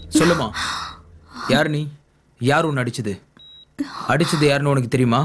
சொல்லுமா யார் நீ யார் உன்னை அடிச்சது அடிச்சது யாருன்னு உனக்கு தெரியுமா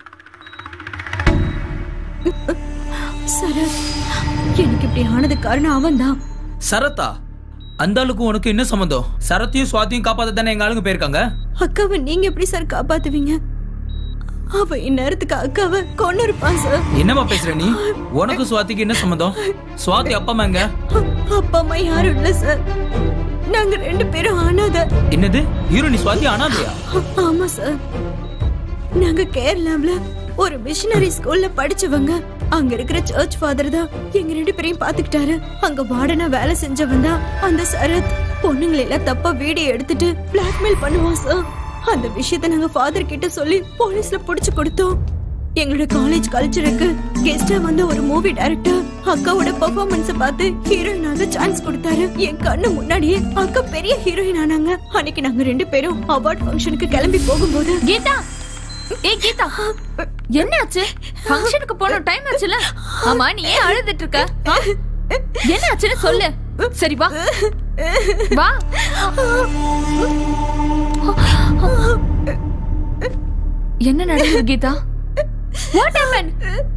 சரத் எனக்கு இப்படி ஆனது காரணம் அவன்தான் சரத்தா அந்த ஆளுக்கும் உனக்கு என்ன சம்மந்தம் சரத்தையும் சுவாத்தியும் காப்பாத்த தானே எங்க ஆளுங்க போயிருக்காங்க அக்காவை நீங்க எப்படி சார் காப்பாத்துவீங்க அவ இந்நேரத்துக்கு அக்காவை கொண்டு இருப்பான் சார் என்னம்மா பேசுற நீ உனக்கு சுவாத்திக்கு என்ன சம்மந்தம் சுவாதி அப்பா அம்மா எங்க அப்பா அம்மா யாரும் இல்ல சார் நாங்க ரெண்டு பேரும் அனாதை என்னது ஹீரோ நீ சுவாதி அனாதையா ஆமா சார் நாங்க கேரளாவுல ஒரு மிஷனரி ஸ்கூல்ல படிச்சவங்க அங்க இருக்கிற சர்ச் ஃபாதர் தான் எங்க ரெண்டு பேரையும் பாத்துக்கிட்டாரு அங்க வார்டனா வேலை செஞ்சவன் தான் அந்த சரத் பொண்ணுங்களை எல்லாம் தப்பா வீடியோ எடுத்துட்டு பிளாக்மெயில் பண்ணுவான் சார் அந்த விஷயத்த நாங்க ஃபாதர் கிட்ட சொல்லி போலீஸ்ல புடிச்சு கொடுத்தோம் எங்களோட காலேஜ் கல்ச்சருக்கு கெஸ்டா வந்த ஒரு மூவி டைரக்டர் அக்காவோட பெர்ஃபார்மன்ஸ் பார்த்து ஹீரோயின் ஆக சான்ஸ் கொடுத்தாரு என் கண்ணு முன்னாடியே அக்கா பெரிய ஹீரோயின் ஆனாங்க அன்னைக்கு நாங்க ரெண்டு பேரும் அவார்ட் ஃபங்க்ஷனுக்கு கிளம்பி போகும்போது கீதா ஏய் கீதா என்னாச்சு ஃபங்க்ஷனுக்கு போன டைம் ஆச்சுல ஆமா நீ ஏன் அழுதுட்டு இருக்க ஆ? என்ன ஆச்சுன்னு சொல்லு சரி வா வா என்ன நடந்தது கீதா வாட் ஹேப்பன்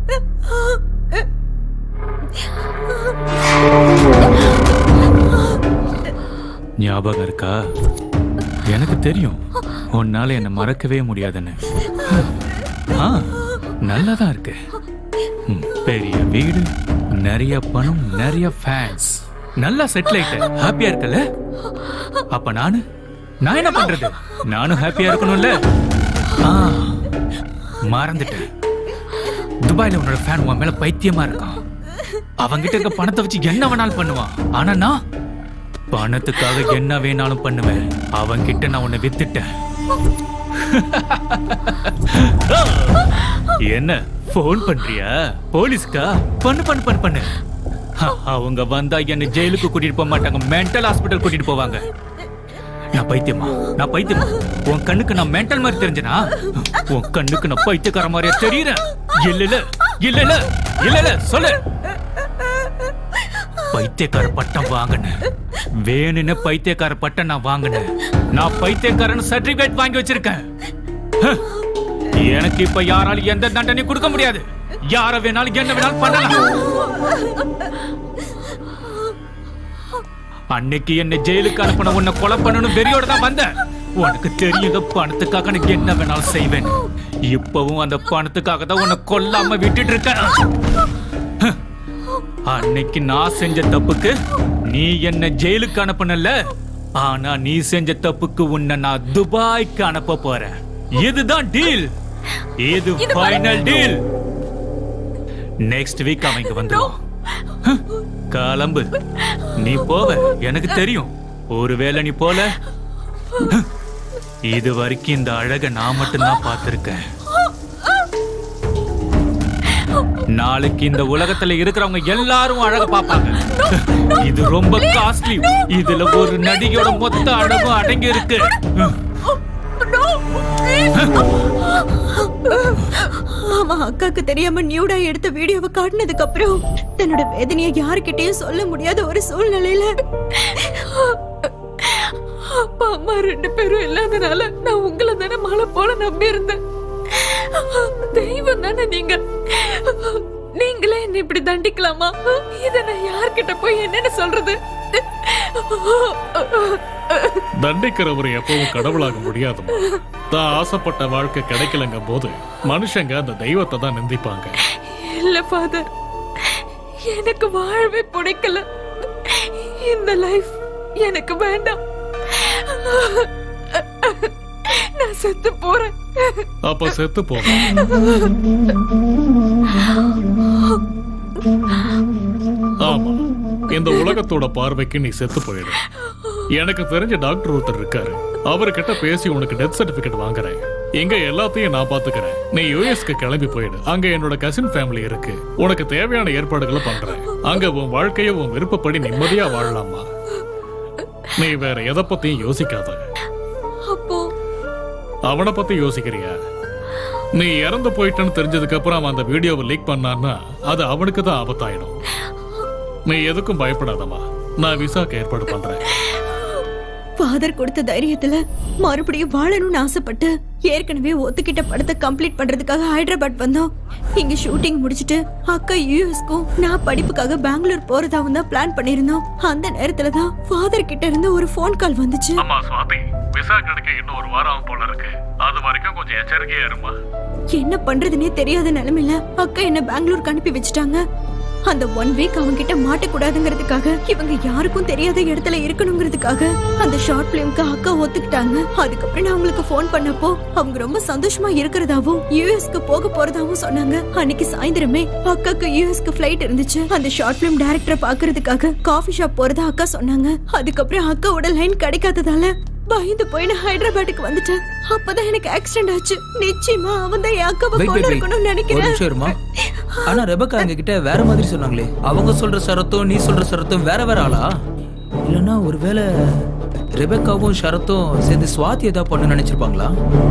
ஞாபகம் இருக்கா எனக்கு தெரியும் உன்னால என்னை மறக்கவே முடியாதுன்னு ஆ நல்லா தான் இருக்கு ம், பெரிய வீடு நிறைய பணம் நிறைய ஃபேன்ஸ் நல்லா செட்டில் ஆயிட்ட ஹாப்பியா இருக்கல அப்ப நானு நான் என்ன பண்றது நானும் ஹாப்பியா இருக்கணும்ல ஆ மறந்துட்டேன் துபாயில உன்னோட ஃபேன் உன் மேல பைத்தியமா இருக்கான் அவங்கிட்ட இருக்க பணத்தை வச்சு என்ன வேணாலும் பண்ணுவான் ஆனா நான் பணத்துக்காக என்ன வேணாலும் பண்ணுவேன் அவன்கிட்ட நான் உன்னை வித்துட்டேன் என்ன ஃபோன் பண்றியா போலீஸ்க்கா பண்ணு பண்ணு பண்ணு பண்ணு ஹ, அவங்க வந்தா என்ன ஜெயிலுக்கு கூட்டிட்டு போக மாட்டாங்க மென்டல் ஹாஸ்பிட்டல் கூட்டிட்டு போவாங்க நான் பைத்தியமா நான் பைத்தியமா உன் கண்ணுக்கு நான் மென்டல் மாதிரி தெரிஞ்சனா உன் கண்ணுக்கு நான் பைத்தியக்கார மாதிரியா தெரியறேன் இல்ல இல்ல இல்ல இல்ல இல்ல இல்ல சொல்லு பைத்தியக்கார பட்டம் வாங்கினேன் வேணும்னு பைத்தியக்கார பட்டம் நான் வாங்கினேன் நான் பைத்தியக்காரன் சர்டிபிகேட் வாங்கி வச்சிருக்கேன் ஹ, எனக்கு இப்ப யாராலும் எந்த தண்டனையும் கொடுக்க முடியாது யார வேணாலும் என்ன வேணாலும் பண்ணலாம் அன்னைக்கு என்ன ஜெயிலுக்கு அனுப்பின உன்னை கொலை பண்ணணும் வெறியோட தான் வந்தேன் உனக்கு தெரியுங்க பணத்துக்காக எனக்கு என்ன வேணாலும் செய்வேன் இப்பவும் அந்த பணத்துக்காக தான் உன்னை கொல்லாம விட்டுட்டு இருக்கேன் ஹ, அன்னைக்கு நான் செஞ்ச தப்புக்கு நீ என்ன ஜெயிலுக்கு அனுப்பனல ஆனா நீ செஞ்ச தப்புக்கு உன்னை நான் துபாய்க்கு அனுப்ப போறேன் இதுதான் டீல் இது ஃபைனல் டீல் நெக்ஸ்ட் வீக் அவன் இங்க வந்துருவான் ஹ, கிளம்பு நீ போவ எனக்கு தெரியும் ஒருவேளை நீ போல ஹ, இது வரைக்கும் இந்த அழக நான் மட்டும்தான் பார்த்திருக்கேன் நாளைக்கு இந்த உலகத்துல இருக்கிறவங்க எல்லாரும் அழக பாப்பாங்க இது ரொம்ப காஸ்ட்லி இதுல ஒரு நடிகையோட மொத்த அழகும் அடங்கி இருக்கு அவன் அக்காக்கு தெரியாம நியூடா எடுத்த வீடியோவை காட்டினதுக்கு அப்புறம் தன்னோட வேதனையை யாருக்கிட்டயும் சொல்ல முடியாத ஒரு சூழ்நிலையில அப்பா அம்மா ரெண்டு பேரும் இல்லாதனால நான் உங்களை தானே மழை போல நம்பி இருந்தேன் தெய்வம் தானே நீங்க நீங்களே என்ன இப்படி தண்டிக்கலாமா இத நான் யார்கிட்ட போய் என்னன்னு சொல்றது தண்டிக்கிறவர் எப்பவும் கடவுளாக முடியாதுமா தான் ஆசைப்பட்ட வாழ்க்கை கிடைக்கலங்க போது மனுஷங்க அந்த தெய்வத்தை தான் நிந்திப்பாங்க இல்ல ஃபாதர் எனக்கு வாழவே பிடிக்கல இந்த லைஃப் எனக்கு வேண்டாம் நான் செத்து போறேன் அப்ப செத்து போங்க ஆமா இந்த உலகத்தோட பார்வைக்கு நீ செத்து போயிடு எனக்கு தெரிஞ்ச டாக்டர் ஒருத்தர் இருக்காரு அவர்கிட்ட பேசி உனக்கு டெத் சர்டிபிகேட் வாங்குறேன் இங்க எல்லாத்தையும் நான் பாத்துக்கிறேன் நீ யூஎஸ்க்கு கிளம்பி போயிடு அங்க என்னோட கசின் ஃபேமிலி இருக்கு உனக்கு தேவையான ஏற்பாடுகளை பண்றேன் அங்க உன் வாழ்க்கைய உன் விருப்பப்படி நிம்மதியா வாழலாமா நீ வேற எதை பத்தியும் யோசிக்காத அப்போ அவனை பத்தி யோசிக்கிறியா நீ இறந்து போயிட்டேன்னு தெரிஞ்சதுக்கு அப்புறம் அவன் அந்த வீடியோவை லீக் பண்ணான்னா அது அவனுக்கு தான் ஆபத்தாயிடும் நீ எதுக்கும் பயப்படாதம்மா நான் விசாக்கு ஏற்பாடு பண்றேன் ஃபாதர் கொடுத்த தைரியத்துல மறுபடியும் வாழணும்னு ஆசைப்பட்டு ஏற்கனவே ஒத்துக்கிட்ட படத்தை கம்ப்ளீட் பண்றதுக்காக ஹைதராபாத் வந்தோம் இங்க ஷூட்டிங் முடிச்சிட்டு அக்கா யூஎஸ்க்கும் நான் படிப்புக்காக பெங்களூர் போறதாவும் தான் பிளான் பண்ணிருந்தோம் அந்த நேரத்துல தான் ஃபாதர் கிட்ட இருந்து ஒரு ஃபோன் கால் வந்துச்சு அம்மா சுவாதி விசா கிடைக்க இன்னும் ஒரு வாரம் ஆகும் போல இருக்கு அது வரைக்கும் கொஞ்சம் எச்சரிக்கையா இருமா என்ன பண்றதுனே தெரியாத நிலைமையில அக்கா என்ன பெங்களூருக்கு அனுப்பி வச்சுட்டாங்க அந்த ஒன் வீக் அவங்க கிட்ட மாட்டக்கூடாதுங்கிறதுக்காக இவங்க யாருக்கும் தெரியாத இடத்துல இருக்கணுங்கிறதுக்காக அந்த ஷார்ட் பிலிம்க்கு அக்கா ஒத்துக்கிட்டாங்க அதுக்கப்புறம் நான் அவங்களுக்கு ஃபோன் பண்ணப்போ அவங்க ரொம்ப சந்தோஷமா இருக்கிறதாவும் யூஎஸ்க்கு போக போறதாவும் சொன்னாங்க அன்னைக்கு சாயந்தரமே அக்காக்கு யூஎஸ்க்கு ஃபிளைட் இருந்துச்சு அந்த ஷார்ட் பிலிம் டைரக்டரை பாக்குறதுக்காக காஃபி ஷாப் போறதா அக்கா சொன்னாங்க அதுக்கப்புறம் அக்காவோட லைன் கிடைக்காததால பயந்து போய் நான் ஹைதராபாத்துக்கு வந்துட்டேன் அப்பதான் எனக்கு ஆக்சிடென்ட் ஆச்சு நிச்சயமா அவன் தான் என் அக்காவை வெயிட் கொண்டு வெயிட் இருக்கணும்னு ஒரு நினைக்கிறேன் நிமிஷம் இருமா ஆனா ரெபக்கா எங்க கிட்ட வேற மாதிரி சொன்னாங்களே அவங்க சொல்ற சரத்தும் நீ சொல்ற சரத்தும் வேற வேற ஆளா இல்லனா ஒருவேளை ரெபக்காவும் ஷரத்தும் சேர்ந்து சுவாதி ஏதாவது பண்ண நினைச்சிருப்பாங்களா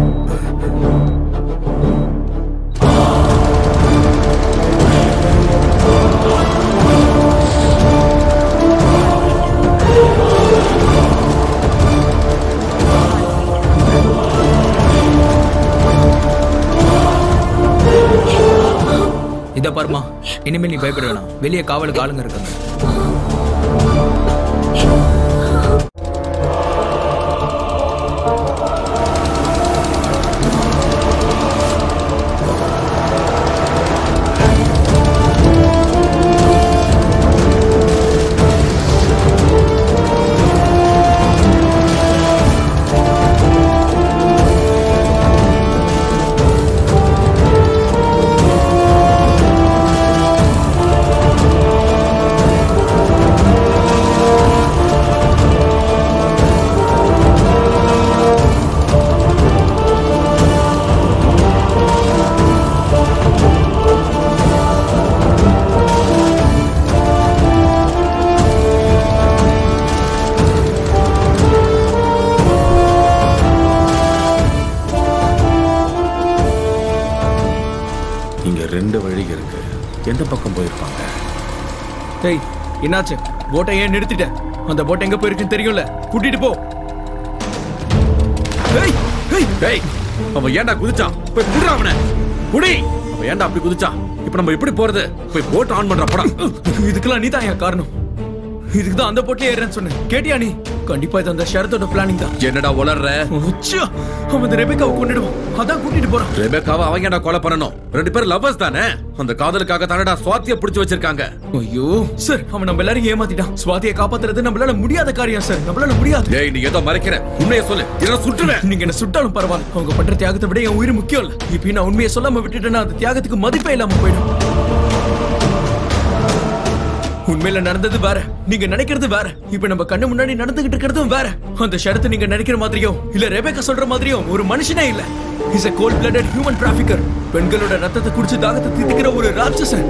இத பாருமா இனிமேல் நீ பயப்பட வேணாம் வெளியே காவலுக்கு ஆளுங்க இருக்காங்க இங்க ரெண்டு வழி இருக்கு எந்த பக்கம் போயிருப்பாங்க டேய் என்னாச்சு போட்டை ஏன் நிறுத்திட்ட அந்த போட் எங்க போயிருக்குன்னு தெரியும்ல கூட்டிட்டு போ ஏய் ஏய் டேய் அவன் ஏன்டா குதிச்சான் போய் புடுறா அவனை புடி அவன் ஏன்டா அப்படி குதிச்சான் இப்போ நம்ம எப்படி போறது போய் போட் ஆன் பண்ற படம் இதுக்கெல்லாம் நீ தான் என் காரணம் இதுக்கு தான் அந்த போட்லயே ஏறேன்னு சொன்னேன் கேட்டியா நீ கண்டிப்பா இது அந்த ஷரத்தோட பிளானிங் தான் என்னடா உளர்ற உச்சா அவன் இந்த ரெபேக்காவை கொண்டுடுவான் அதான் கூட்டிட்டு போறான் ரெபேக்காவை அவங்க ஏன்டா கொலை பண்ணணும் ரெண்டு பேரும் லவ்வர்ஸ் தானே அந்த காதலுக்காக தானடா சுவாத்திய பிடிச்சு வச்சிருக்காங்க ஐயோ சார் அவன் நம்ம எல்லாரையும் ஏமாத்திட்டான் சுவாதியை காப்பாத்துறது நம்மளால முடியாத காரியம் சார் நம்மளால முடியாது டேய் நீ ஏதோ மறைக்கிற உண்மையை சொல்லு இதை சுட்டுவேன் நீங்க என்ன சுட்டாலும் பரவாயில்ல அவங்க பண்ற தியாகத்தை விட என் உயிர் முக்கியம் இல்ல இப்ப நான் உண்மையை சொல்லாம விட்டுட்டேன்னா அந்த தியாகத்துக்கு மதிப்பே இல்லாம போயிடும் உண்மையில நடந்தது வேற நீங்க நினைக்கிறது வேற இப்ப நம்ம கண்ணு முன்னாடி நடந்துகிட்டு இருக்கிறதும் வேற அந்த ஷரத்து நீங்க நினைக்கிற மாதிரியோ இல்ல ரெபேக்கா சொல்ற மாதிரியோ ஒரு மனுஷனே இல்ல is a cold blooded human trafficker பெண்களோட ரத்தத்தை குடிச்சு தாகத்தை தீர்த்துக்கிற ஒரு ராட்சசன்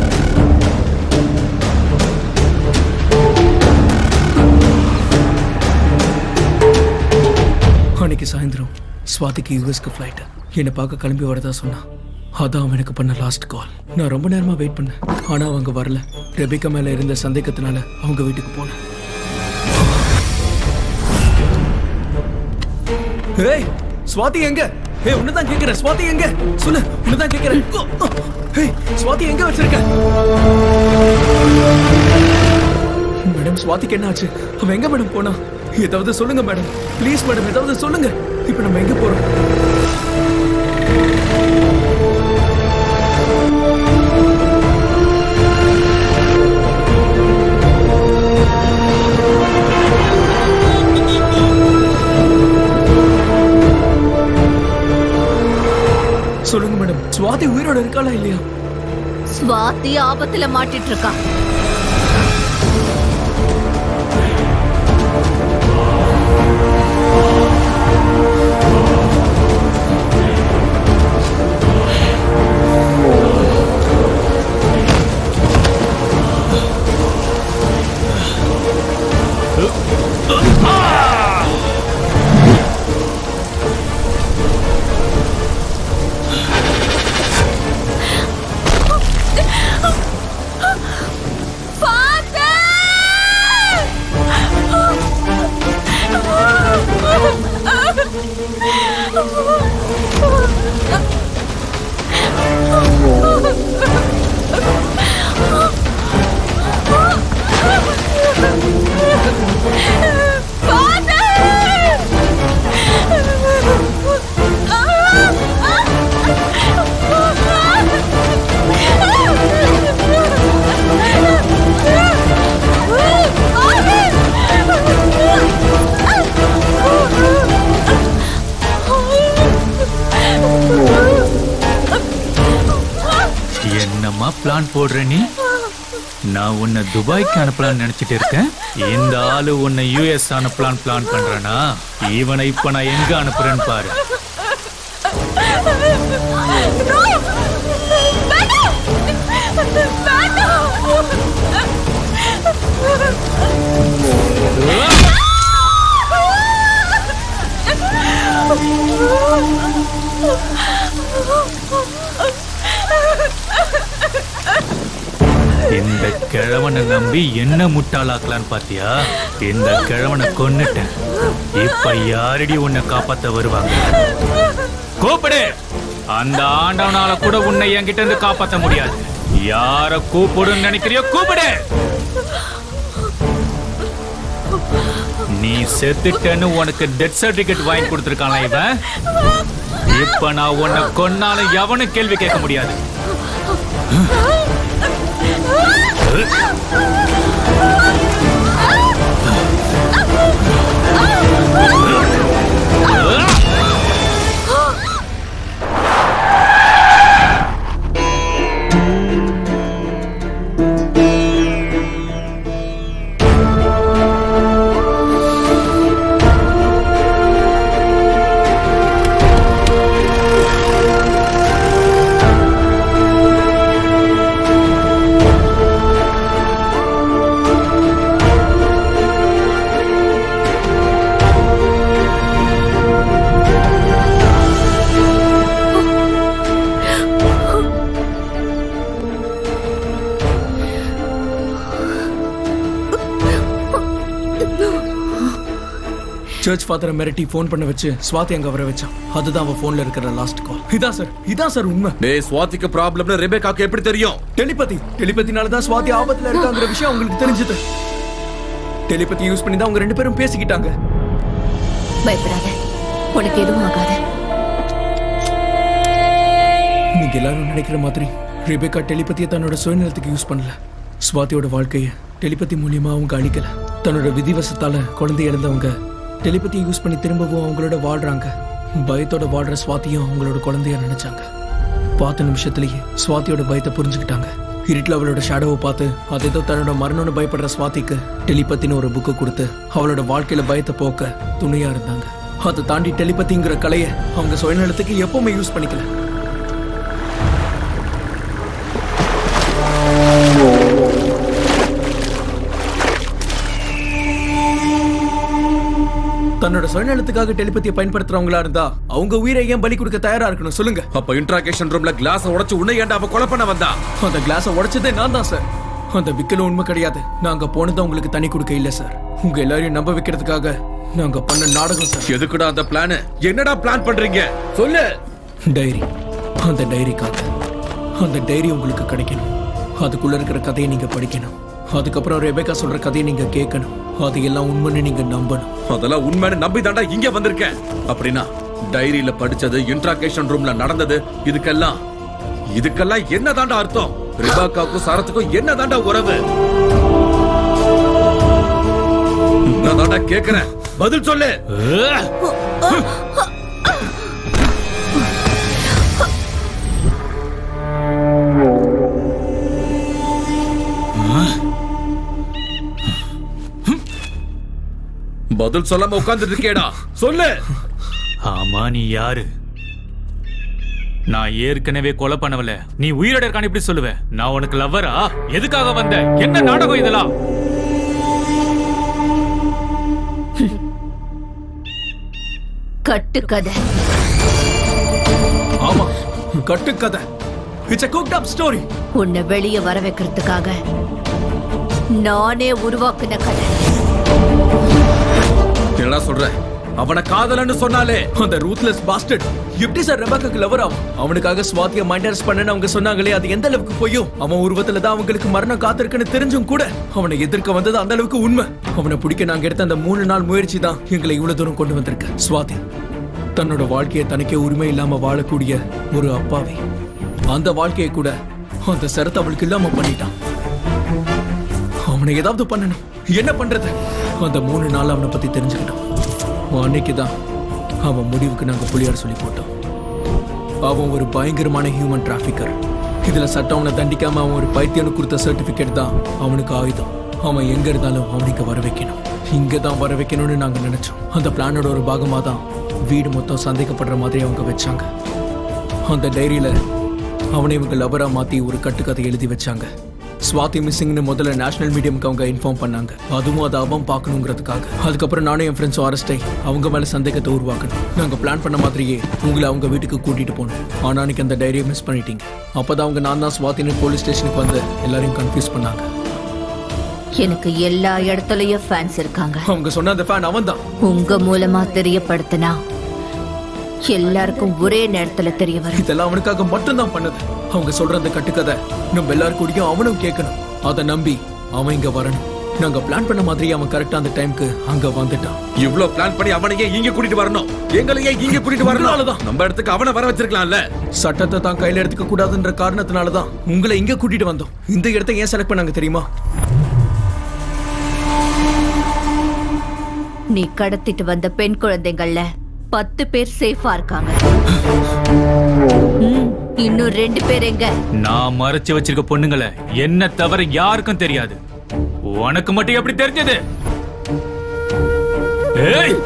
அன்னைக்கு சாயந்தரம் ஸ்வாதிக்கு யூஎஸ்க்கு ஃப்ளைட் என்னை பார்க்க கிளம்பி வரதா சொன்னா அதான் அவன் எனக்கு பண்ண லாஸ்ட் கால் நான் ரொம்ப நேரமா வெயிட் பண்ணேன் ஆனா அவங்க வரல ரெபிகா மேல இருந்த சந்தேகத்தினால அவங்க வீட்டுக்கு போனேன் ஏய் ஸ்வாதி எங்க ஏய் உன்னதான் கேக்குறேன் ஸ்வாதி எங்க சொல்லு உன்னதான் கேக்குறேன் ஏய் ஸ்வாதி எங்க வச்சிருக்க மேடம் ஸ்வாதிக்கு என்ன ஆச்சு அவ எங்க மேடம் போனா ஏதாவது சொல்லுங்க மேடம் ப்ளீஸ் மேடம் ஏதாவது சொல்லுங்க இப்போ நம்ம எங்க போறோம் சொல்லுங்க மேடம் சுவாதி உயிரோட இருக்காளா இல்லையா ஸ்வாதி ஆபத்துல மாட்டிட்டு இருக்கா பிளான் போடுற நீ நான் உன்னை துபாய்க்கு அனுப்பலாம்னு நினைச்சிட்டு இருக்கேன் இந்த ஆளு உன்னை யூஎஸ் அனுப்பலான்னு பிளான் பண்றானா இவனை இப்ப நான் எங்க அனுப்புறேன்னு பாரு இந்த கிழவனை நம்பி என்ன முட்டாளாக்கலான்னு பாத்தியா இந்த கிழவனை கொன்னுட்டேன் இப்ப யாரடி உன்னை காப்பாத்த வருவாங்க கூப்பிடு அந்த ஆண்டவனால கூட உன்னை என்கிட்ட இருந்து காப்பாத்த முடியாது யார கூப்பிடுன்னு நினைக்கிறியோ கூப்பிடு நீ செத்துட்டேன்னு உனக்கு டெத் சர்டிபிகேட் வாங்கி கொடுத்துருக்கான் இவன் இப்ப நான் உன்னை கொன்னாலும் எவனும் கேள்வி கேட்க முடியாது சர்ச் ஃபாதரை மிரட்டி ஃபோன் பண்ண வச்சு ஸ்வாதி அங்க வர வச்சான் அதுதான் அவன் ஃபோன்ல இருக்கிற லாஸ்ட் கால் இதான் சார் இதான் சார் உண்மை டேய் சுவாதிக்கு ப்ராப்ளம்னு ரெபேக்காக்கு எப்படி தெரியும் டெலிபதி டெலிபதினால தான் சுவாதி ஆபத்துல இருக்காங்கிற விஷயம் உங்களுக்கு தெரிஞ்சது டெலிபதி யூஸ் பண்ணி தான் அவங்க ரெண்டு பேரும் பேசிக்கிட்டாங்க பயப்படாத உனக்கு எதுவும் ஆகாது நீங்க எல்லாரும் நினைக்கிற மாதிரி ரெபேக்கா டெலிபதியை தன்னோட சுயநலத்துக்கு யூஸ் பண்ணல ஸ்வாதியோட வாழ்க்கைய டெலிபதி மூலியமா அவங்க அழிக்கல தன்னோட விதிவசத்தால குழந்தை இழந்தவங்க டெலிபதியை யூஸ் பண்ணி திரும்பவும் அவங்களோட வாழ்றாங்க பயத்தோட வாழ்ற ஸ்வாதியும் அவங்களோட குழந்தைய நினைச்சாங்க பார்த்த நிமிஷத்துலயே ஸ்வாதியோட பயத்தை புரிஞ்சுக்கிட்டாங்க இருட்டில் அவளோட ஷேடோவை பார்த்து அது ஏதோ தன்னோட மரணம்னு பயப்படுற ஸ்வாதிக்கு டெலிபத்தின்னு ஒரு புக்கு கொடுத்து அவளோட வாழ்க்கையில பயத்தை போக்க துணையா இருந்தாங்க அதை தாண்டி டெலிபதிங்கிற கலையை அவங்க சுயநலத்துக்கு எப்பவுமே யூஸ் பண்ணிக்கல தன்னோட சுயநலத்துக்காக டெலிபதியை பயன்படுத்துறவங்களா இருந்தா அவங்க உயிரை ஏன் பலி கொடுக்க தயாரா இருக்கணும் சொல்லுங்க அப்ப இன்ட்ராகேஷன் ரூம்ல கிளாஸ் உடைச்சு உன்னை ஏன்டா அவ கொலை பண்ண வந்தா அந்த கிளாஸை உடைச்சதே நான் தான் சார் அந்த விக்கல உண்மை கிடையாது நாங்க போனது உங்களுக்கு தனி கொடுக்க இல்ல சார் உங்க எல்லாரையும் நம்ப வைக்கிறதுக்காக நாங்க பண்ண நாடகம் சார் எதுக்குடா அந்த பிளான் என்னடா பிளான் பண்றீங்க சொல்லு டைரி அந்த டைரிக்காக அந்த டைரி உங்களுக்கு கிடைக்கணும் அதுக்குள்ள இருக்கிற கதையை நீங்க படிக்கணும் அதுக்கப்புறம் ரெபேக்கா சொல்ற கதையை நீங்க கேட்கணும் அது எல்லாம் உண்மைன்னு நீங்க நம்பணும் அதெல்லாம் உண்மைன்னு நம்பி தாண்டா இங்க வந்திருக்கேன் அப்படின்னா டைரியில படிச்சது இன்ட்ராகேஷன் ரூம்ல நடந்தது இதுக்கெல்லாம் இதுக்கெல்லாம் என்ன தாண்டா அர்த்தம் ரிபாக்காவுக்கும் சரத்துக்கும் என்ன தாண்டா உறவு நான் தாண்டா கேக்குறேன் பதில் சொல்லு பதில் சொல்லாம உட்கார்ந்துட்டு இருக்கேடா சொல்லு ஆமா நீ யாரு நான் ஏற்கனவே கொலை பண்ணவல நீ உயிரோட இருக்கான்னு எப்படி சொல்லுவ நான் உனக்கு லவ்வரா எதுக்காக வந்த என்ன நாடகம் இதெல்லாம் கட்டுக்கதை ஆமா கட்டுக்கதை it's a cooked up story உன்னை வெளியே வர வைக்கிறதுக்காக நானே உருவாக்குன கதை என்னடா சொல்ற அவனை காதலன்னு சொன்னாலே அந்த ரூத்லெஸ் பாஸ்டர்ட் எப்படி சார் ரெபாக்காக்கு லவர் ஆகும் அவனுக்காக ஸ்வாதிய மைண்டர்ஸ் பண்ணனு அவங்க சொன்னாங்களே அது எந்த அளவுக்கு போயும் அவன் உருவத்துல தான் அவங்களுக்கு மரணம் காத்திருக்குன்னு தெரிஞ்சும் கூட அவனை எதிர்க்க வந்தது அந்த அளவுக்கு உண்மை அவனை பிடிக்க நாங்க எடுத்த அந்த மூணு நாள் முயற்சி தான் எங்களை இவ்வளவு தூரம் கொண்டு வந்திருக்கு ஸ்வாதி தன்னோட வாழ்க்கையை தனக்கே உரிமை இல்லாம வாழக்கூடிய ஒரு அப்பாவி அந்த வாழ்க்கையை கூட அந்த சரத்தை அவளுக்கு இல்லாம பண்ணிட்டான் அவனை ஏதாவது பண்ணணும் என்ன பண்றது அந்த மூணு நாள் அவனை பத்தி தெரிஞ்சுக்கிட்டோம் அன்னைக்கு தான் அவன் முடிவுக்கு நாங்க புளியார் சொல்லி போட்டோம் அவன் ஒரு பயங்கரமான ஹியூமன் டிராஃபிக்கர் இதுல சட்டம் அவனை தண்டிக்காம அவன் ஒரு பைத்தியனு கொடுத்த சர்டிபிகேட் தான் அவனுக்கு ஆயுதம் அவன் எங்க இருந்தாலும் அவனுக்கு வர வைக்கணும் இங்க தான் வர வைக்கணும்னு நாங்க நினைச்சோம் அந்த பிளானோட ஒரு பாகமா தான் வீடு மொத்தம் சந்தேகப்படுற மாதிரி அவங்க வச்சாங்க அந்த டைரியில அவனை இவங்க லவரா மாத்தி ஒரு கட்டுக்கதை எழுதி வச்சாங்க ஸ்வாதி மிஸ்ஸிங்னு முதல்ல நேஷனல் மீடியம்க்கு அவங்க இன்ஃபார்ம் பண்ணாங்க அதுவும் அதை அவன் பார்க்கணுங்கிறதுக்காக அதுக்கப்புறம் நானும் என் ஃப்ரெண்ட்ஸும் அரெஸ்ட் ஆகி அவங்க மேல சந்தேகத்தை உருவாக்கணும் நாங்க பிளான் பண்ண மாதிரியே உங்களை அவங்க வீட்டுக்கு கூட்டிட்டு போனோம் ஆனா அன்னைக்கு அந்த டைரியை மிஸ் பண்ணிட்டீங்க அப்பதான் அவங்க நான் தான் ஸ்வாதின்னு போலீஸ் ஸ்டேஷனுக்கு வந்து எல்லாரையும் கன்ஃபியூஸ் பண்ணாங்க எனக்கு எல்லா இடத்துலயும் ஃபேன்ஸ் இருக்காங்க அவங்க சொன்ன அந்த ஃபேன் அவன் தான் உங்க மூலமா தெரியப்படுத்தினா எல்லாருக்கும் ஒரே நேரத்துல தெரிய வரும் இதெல்லாம் அவனுக்காக மட்டும்தான் பண்ணது அவங்க சொல்ற அந்த கட்டுக்கதை நம்ம எல்லாரும் கூடயும் அவனும் கேட்கணும் அதை நம்பி அவன் இங்க வரணும் நாங்க பிளான் பண்ண மாதிரி அவன் கரெக்டா அந்த டைம்க்கு அங்க வந்துட்டான் இவ்ளோ பிளான் பண்ணி அவனையே இங்க கூட்டிட்டு வரணும் எங்களையே இங்க கூட்டிட்டு வரணும் உங்களாலதான். நம்ம இடத்துக்கு அவனை வர வச்சிருக்கலாம்ல சட்டத்தை தான் கையில எடுத்துக்க கூடாதுன்ற காரணத்தினால தான் உங்களை இங்க கூட்டிட்டு வந்தோம் இந்த இடத்தை ஏன் செலக்ட் பண்ணாங்க தெரியுமா நீ கடத்திட்டு வந்த பெண் குழந்தைங்கள்ல பத்து பேர் சேஃபா இருக்காங்க ம், இன்னும் ரெண்டு பேர் எங்க நான் மறைச்சு வச்சிருக்க பொண்ணுங்களை என்ன தவிர யாருக்கும் தெரியாது உனக்கு மட்டும் எப்படி தெரிஞ்சது ஏய்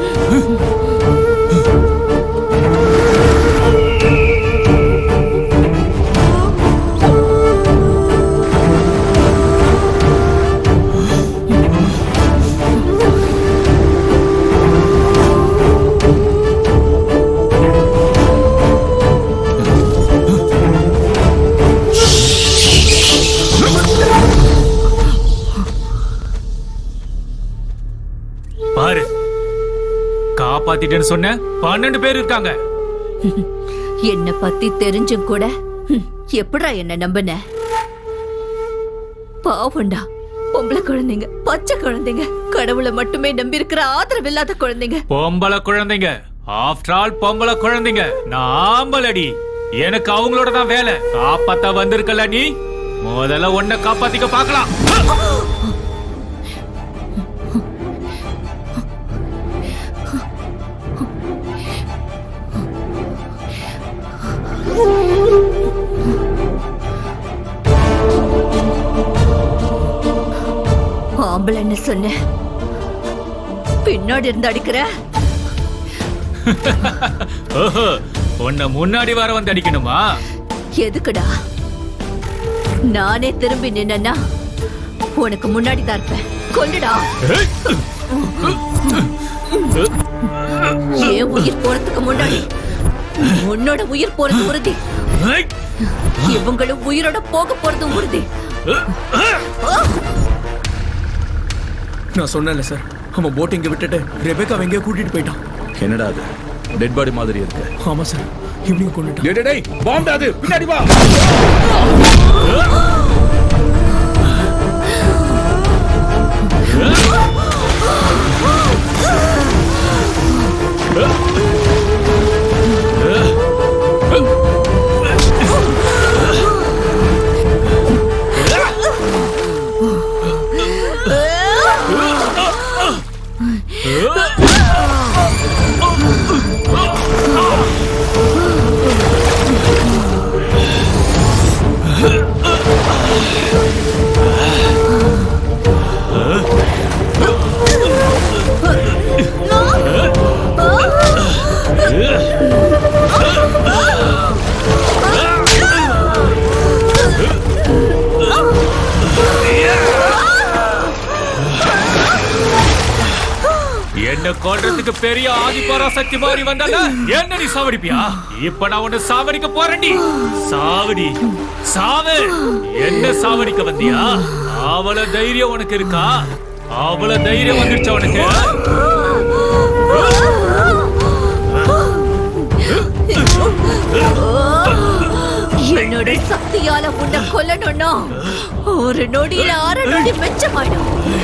பாரு காப்பாத்திட்டேன்னு சொன்ன பன்னெண்டு பேர் இருக்காங்க என்ன பத்தி தெரிஞ்சும் கூட ம், எப்படிடா என்ன நம்பின பாவண்டா பொம்பளை குழந்தைங்க பச்சை குழந்தைங்க கடவுளை மட்டுமே நம்பி இருக்கிற ஆதரவில்லாத குழந்தைங்க பொம்பளை குழந்தைங்க ஆஃப்டர் ஆல் பொம்பளை குழந்தைங்க நான் ஆம்பளடி எனக்கு அவங்களோட தான் வேலை காப்பாத்த வந்திருக்கல நீ முதல்ல உன்னை காப்பாத்திக்க பார்க்கலாம் ஆம்பளைன்னு சொன்ன பின்னாடி இருந்து அடிக்கிற ஓஹோ உன்னை முன்னாடி வர வந்து அடிக்கணுமா எதுக்குடா நானே திரும்பி நின்னா உனக்கு முன்னாடி தான் இருப்பேன் கொல்லுடா என் உயிர் போறதுக்கு முன்னாடி உன்னோட உயிர் போறது உறுதி ஏய்! இவங்களும் உயிரோட போக போறது உறுதி நான் சொன்னேன்ல சார் அவன் போட் இங்க விட்டுட்டு ரெபேக்கா எங்கேயோ கூட்டிட்டு போயிட்டான் என்னடா அது டெட் பாடி மாதிரி இருக்கு ஆமா சார் இவனையும் கொண்டுட்டான் டேய், டேய், டேய், பாம்டா அது பின்னாடி வா என்ன கொல்றதுக்கு பெரிய ஆதி பராசக்தி மாதிரி வந்தால என்ன நீ சாவடிப்பியா இப்ப நான் உன்னை சாவடிக்க போறேன்டி சாவடி சாவு என்ன சாவடிக்க வந்தியா அவள தைரியம் உனக்கு இருக்கா அவள தைரியம் வந்துருச்சா உனக்கு என்னோட சக்தியால உன்னை கொல்லணும்னா ஒரு நொடியில அரை நொடி மிச்சமாயிடும்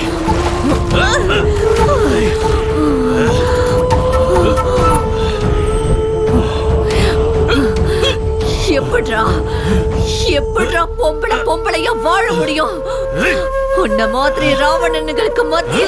எப்படிடா எப்படிடா பொம்பளை பொம்பளையா வாழ முடியும் உன்ன மாதிரி ராவணனுங்களுக்கு மத்தியில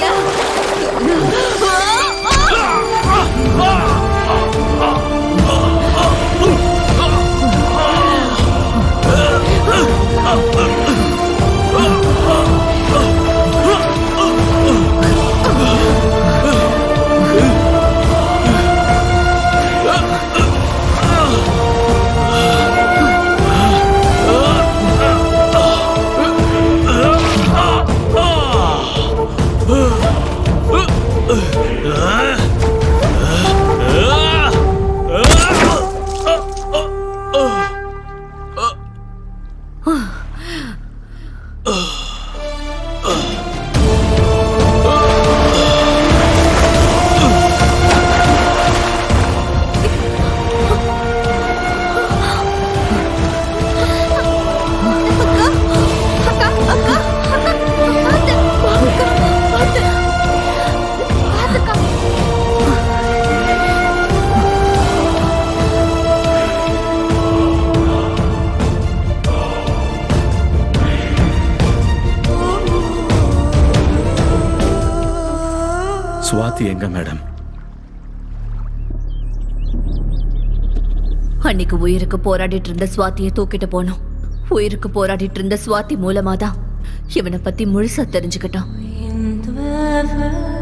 சுவாதி எங்க மேடம் அன்னைக்கு உயிருக்கு போராடிட்டு இருந்த சுவாத்தியை தூக்கிட்டு போனோம் உயிருக்கு போராடிட்டு இருந்த சுவாதி மூலமா தான் இவனை பத்தி முழுசா தெரிஞ்சுக்கிட்டோம்